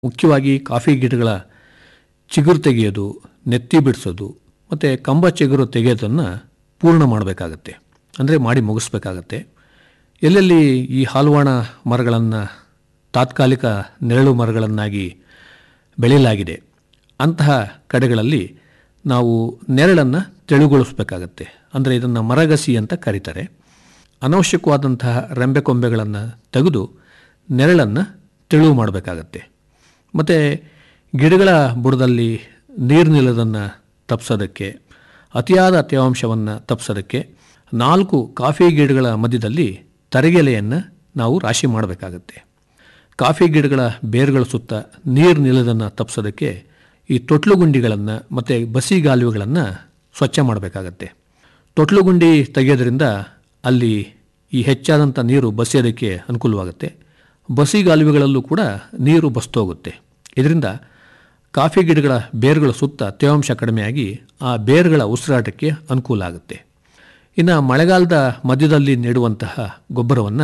ಮುಖ್ಯವಾಗಿ ಕಾಫಿ ಗಿಡಗಳ ಚಿಗುರು ತೆಗೆಯೋದು ನೆತ್ತಿ ಬಿಡಿಸೋದು ಮತ್ತು ಕಂಬ ಚಿಗುರು ತೆಗೆಯೋದನ್ನು ಪೂರ್ಣ ಮಾಡಬೇಕಾಗತ್ತೆ ಅಂದರೆ ಮಾಡಿ ಮುಗಿಸ್ಬೇಕಾಗತ್ತೆ ಎಲ್ಲೆಲ್ಲಿ ಈ ಹಾಲುವಾಣ ಮರಗಳನ್ನು ತಾತ್ಕಾಲಿಕ ನೆರಳು ಮರಗಳನ್ನಾಗಿ ಬೆಳೆಯಲಾಗಿದೆ ಅಂತಹ ಕಡೆಗಳಲ್ಲಿ ನಾವು ನೆರಳನ್ನು ತೆಳುಗೊಳಿಸಬೇಕಾಗತ್ತೆ ಅಂದರೆ ಇದನ್ನು ಮರಗಸಿ ಅಂತ ಕರೀತಾರೆ ಅನವಶ್ಯಕವಾದಂತಹ ರೆಂಬೆ ಕೊಂಬೆಗಳನ್ನು ತೆಗೆದು ನೆರಳನ್ನು ತೆಳುವು ಮಾಡಬೇಕಾಗತ್ತೆ ಮತ್ತು ಗಿಡಗಳ ಬುಡದಲ್ಲಿ ನೀರು ನಿಲ್ಲೋದನ್ನು ತಪ್ಪಿಸೋದಕ್ಕೆ ಅತಿಯಾದ ತೇವಾಂಶವನ್ನು ತಪ್ಪಿಸೋದಕ್ಕೆ ನಾಲ್ಕು ಕಾಫಿ ಗಿಡಗಳ ಮಧ್ಯದಲ್ಲಿ ತರಗೆಲೆಯನ್ನು ನಾವು ರಾಶಿ ಮಾಡಬೇಕಾಗತ್ತೆ ಕಾಫಿ ಗಿಡಗಳ ಬೇರುಗಳ ಸುತ್ತ ನೀರು ನಿಲ್ಲೋದನ್ನು ತಪ್ಪಿಸೋದಕ್ಕೆ ಈ ತೊಟ್ಲುಗುಂಡಿಗಳನ್ನು ಮತ್ತು ಬಸಿಗಾಲುವೆಗಳನ್ನು ಸ್ವಚ್ಛ ಮಾಡಬೇಕಾಗತ್ತೆ ತೊಟ್ಲುಗುಂಡಿ ತೆಗೆಯೋದ್ರಿಂದ ಅಲ್ಲಿ ಈ ಹೆಚ್ಚಾದಂಥ ನೀರು ಬಸಿಯೋದಕ್ಕೆ ಅನುಕೂಲವಾಗುತ್ತೆ ಬಸಿಗಾಲುವೆಗಳಲ್ಲೂ ಕೂಡ ನೀರು ಬಸ್ತೋಗುತ್ತೆ ಇದರಿಂದ ಕಾಫಿ ಗಿಡಗಳ ಬೇರುಗಳ ಸುತ್ತ ತೇವಾಂಶ ಕಡಿಮೆಯಾಗಿ ಆ ಬೇರುಗಳ ಉಸಿರಾಟಕ್ಕೆ ಅನುಕೂಲ ಆಗುತ್ತೆ ಇನ್ನು ಮಳೆಗಾಲದ ಮಧ್ಯದಲ್ಲಿ ನೀಡುವಂತಹ ಗೊಬ್ಬರವನ್ನು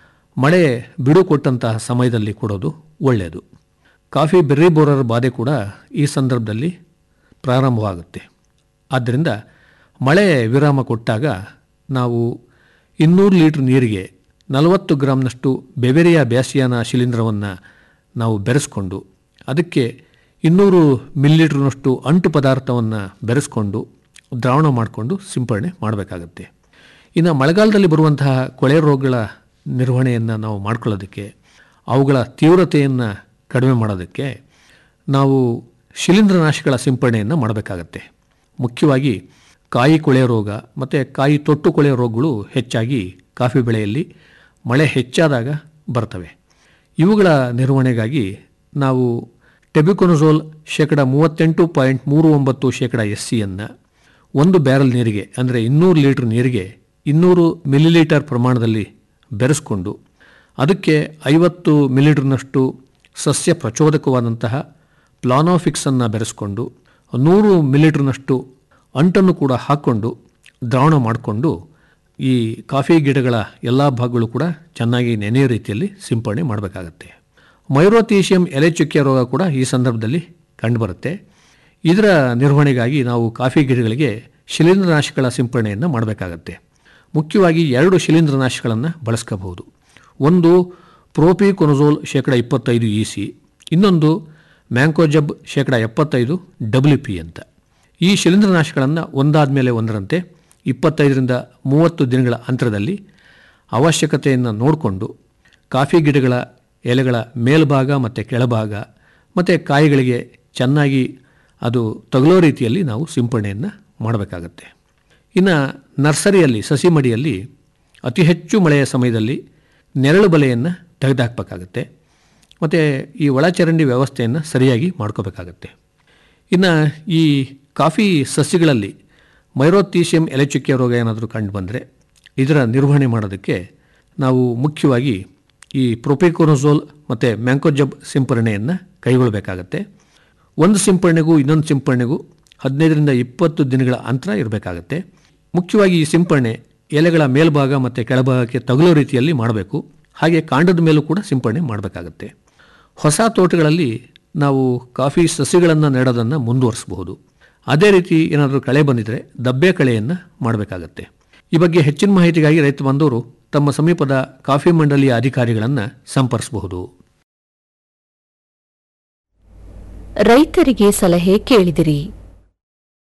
ಮಳೆ ಬಿಡು ಕೊಟ್ಟಂತಹ ಸಮಯದಲ್ಲಿ ಕೊಡೋದು ಒಳ್ಳೆಯದು ಕಾಫಿ ಬೆರ್ರಿ ಬೋರರ್ ಬಾಧೆ ಕೂಡ ಈ ಸಂದರ್ಭದಲ್ಲಿ ಪ್ರಾರಂಭವಾಗುತ್ತೆ ಆದ್ದರಿಂದ ಮಳೆ ವಿರಾಮ ಕೊಟ್ಟಾಗ ನಾವು ಇನ್ನೂರು ಲೀಟ್ರ್ ನೀರಿಗೆ ನಲವತ್ತು ಗ್ರಾಮ್ನಷ್ಟು ಬೆವೆರಿಯ ಬ್ಯಾಸಿಯಾನ ಶಿಲೀಂಧ್ರವನ್ನು ನಾವು ಬೆರೆಸ್ಕೊಂಡು ಅದಕ್ಕೆ ಇನ್ನೂರು ಮಿಲಿಲೀಟ್ರ್ನಷ್ಟು ಅಂಟು ಪದಾರ್ಥವನ್ನು ಬೆರೆಸ್ಕೊಂಡು ದ್ರಾವಣ ಮಾಡಿಕೊಂಡು ಸಿಂಪರಣೆ ಮಾಡಬೇಕಾಗತ್ತೆ ಇನ್ನು ಮಳೆಗಾಲದಲ್ಲಿ ಬರುವಂತಹ ಕೊಳೆ ರೋಗಗಳ ನಿರ್ವಹಣೆಯನ್ನು ನಾವು ಮಾಡ್ಕೊಳ್ಳೋದಕ್ಕೆ ಅವುಗಳ ತೀವ್ರತೆಯನ್ನು ಕಡಿಮೆ ಮಾಡೋದಕ್ಕೆ ನಾವು ಶಿಲೀಂಧ್ರನಾಶಿಗಳ ಸಿಂಪರಣೆಯನ್ನು ಮಾಡಬೇಕಾಗತ್ತೆ ಮುಖ್ಯವಾಗಿ ಕಾಯಿ ಕೊಳೆ ರೋಗ ಮತ್ತು ಕಾಯಿ ತೊಟ್ಟು ಕೊಳೆ ರೋಗಗಳು ಹೆಚ್ಚಾಗಿ ಕಾಫಿ ಬೆಳೆಯಲ್ಲಿ ಮಳೆ ಹೆಚ್ಚಾದಾಗ ಬರ್ತವೆ ಇವುಗಳ ನಿರ್ವಹಣೆಗಾಗಿ ನಾವು ಟೆಬಿಕೊನಜೋಲ್ ಶೇಕಡ ಮೂವತ್ತೆಂಟು ಪಾಯಿಂಟ್ ಮೂರು ಒಂಬತ್ತು ಶೇಕಡ ಎಸ್ ಸಿಯನ್ನು ಒಂದು ಬ್ಯಾರಲ್ ನೀರಿಗೆ ಅಂದರೆ ಇನ್ನೂರು ಲೀಟ್ರ್ ನೀರಿಗೆ ಇನ್ನೂರು ಮಿಲಿಲೀಟರ್ ಪ್ರಮಾಣದಲ್ಲಿ ಬೆರೆಸ್ಕೊಂಡು ಅದಕ್ಕೆ ಐವತ್ತು ಮಿಲಿಲೀಟರ್ನಷ್ಟು ಸಸ್ಯ ಪ್ರಚೋದಕವಾದಂತಹ ಪ್ಲಾನೋಫಿಕ್ಸನ್ನು ಬೆರೆಸ್ಕೊಂಡು ನೂರು ಮಿಲಿಲೀಟರ್ನಷ್ಟು ಅಂಟನ್ನು ಕೂಡ ಹಾಕ್ಕೊಂಡು ದ್ರಾವಣ ಮಾಡಿಕೊಂಡು ಈ ಕಾಫಿ ಗಿಡಗಳ ಎಲ್ಲ ಭಾಗಗಳು ಕೂಡ ಚೆನ್ನಾಗಿ ನೆನೆಯೋ ರೀತಿಯಲ್ಲಿ ಸಿಂಪರಣೆ ಮಾಡಬೇಕಾಗತ್ತೆ ಮೈರೋತೀಶಿಯಂ ಎಲೆ ಚುಕ್ಕೆ ರೋಗ ಕೂಡ ಈ ಸಂದರ್ಭದಲ್ಲಿ ಕಂಡುಬರುತ್ತೆ ಇದರ ನಿರ್ವಹಣೆಗಾಗಿ ನಾವು ಕಾಫಿ ಗಿಡಗಳಿಗೆ ಶಿಲೀಂಧ್ರನಾಶಕಗಳ ಸಿಂಪರಣೆಯನ್ನು ಮಾಡಬೇಕಾಗತ್ತೆ ಮುಖ್ಯವಾಗಿ ಎರಡು ಶಿಲೀಂಧ್ರನಾಶಕಗಳನ್ನು ಬಳಸ್ಕೋಬಹುದು ಒಂದು ಪ್ರೋಪಿಕೊನಜೋಲ್ ಶೇಕಡ ಇಪ್ಪತ್ತೈದು ಇ ಸಿ ಇನ್ನೊಂದು ಮ್ಯಾಂಕೋಜಬ್ ಶೇಕಡ ಎಪ್ಪತ್ತೈದು ಡಬ್ಲ್ಯೂ ಪಿ ಅಂತ ಈ ಶಿಲೀಂಧ್ರನಾಶಕಗಳನ್ನು ಒಂದಾದ ಮೇಲೆ ಒಂದರಂತೆ ಇಪ್ಪತ್ತೈದರಿಂದ ಮೂವತ್ತು ದಿನಗಳ ಅಂತರದಲ್ಲಿ ಅವಶ್ಯಕತೆಯನ್ನು ನೋಡಿಕೊಂಡು ಕಾಫಿ ಗಿಡಗಳ ಎಲೆಗಳ ಮೇಲ್ಭಾಗ ಮತ್ತು ಕೆಳಭಾಗ ಮತ್ತು ಕಾಯಿಗಳಿಗೆ ಚೆನ್ನಾಗಿ ಅದು ತಗುಲೋ ರೀತಿಯಲ್ಲಿ ನಾವು ಸಿಂಪರಣೆಯನ್ನು ಮಾಡಬೇಕಾಗತ್ತೆ ಇನ್ನು ನರ್ಸರಿಯಲ್ಲಿ ಸಸಿ ಮಡಿಯಲ್ಲಿ ಅತಿ ಹೆಚ್ಚು ಮಳೆಯ ಸಮಯದಲ್ಲಿ ನೆರಳು ಬಲೆಯನ್ನು ತೆಗೆದುಹಾಕಬೇಕಾಗತ್ತೆ ಮತ್ತು ಈ ಒಳಚರಂಡಿ ವ್ಯವಸ್ಥೆಯನ್ನು ಸರಿಯಾಗಿ ಮಾಡ್ಕೋಬೇಕಾಗತ್ತೆ ಇನ್ನು ಈ ಕಾಫಿ ಸಸ್ಯಗಳಲ್ಲಿ ಮೈರೋತೀಶಿಯಂ ಎಲೆಚುಕ್ಕೆ ರೋಗ ಏನಾದರೂ ಕಂಡು ಬಂದರೆ ಇದರ ನಿರ್ವಹಣೆ ಮಾಡೋದಕ್ಕೆ ನಾವು ಮುಖ್ಯವಾಗಿ ಈ ಪ್ರೊಪೆಕೋನೋಸೋಲ್ ಮತ್ತು ಮ್ಯಾಂಕೋಜಬ್ ಸಿಂಪರಣೆಯನ್ನು ಕೈಗೊಳ್ಳಬೇಕಾಗತ್ತೆ ಒಂದು ಸಿಂಪರಣೆಗೂ ಇನ್ನೊಂದು ಸಿಂಪರಣೆಗೂ ಹದಿನೈದರಿಂದ ಇಪ್ಪತ್ತು ದಿನಗಳ ಅಂತರ ಇರಬೇಕಾಗತ್ತೆ ಮುಖ್ಯವಾಗಿ ಈ ಸಿಂಪರಣೆ ಎಲೆಗಳ ಮೇಲ್ಭಾಗ ಮತ್ತು ಕೆಳಭಾಗಕ್ಕೆ ತಗುಲೋ ರೀತಿಯಲ್ಲಿ ಮಾಡಬೇಕು ಹಾಗೆ ಕಾಂಡದ ಮೇಲೂ ಕೂಡ ಸಿಂಪರಣೆ ಮಾಡಬೇಕಾಗತ್ತೆ ಹೊಸ ತೋಟಗಳಲ್ಲಿ ನಾವು ಕಾಫಿ ಸಸಿಗಳನ್ನು ನೆಡೋದನ್ನು ಮುಂದುವರಿಸಬಹುದು ಅದೇ ರೀತಿ ಏನಾದರೂ ಕಳೆ ಬಂದಿದ್ದರೆ ದಬ್ಬೆ ಕಳೆಯನ್ನು ಮಾಡಬೇಕಾಗತ್ತೆ ಈ ಬಗ್ಗೆ ಹೆಚ್ಚಿನ ಮಾಹಿತಿಗಾಗಿ ರೈತ ಬಂದವರು ತಮ್ಮ ಸಮೀಪದ ಕಾಫಿ ಮಂಡಳಿಯ ಅಧಿಕಾರಿಗಳನ್ನು ಸಂಪರ್ಕಿಸಬಹುದು ರೈತರಿಗೆ ಸಲಹೆ ಕೇಳಿದಿರಿ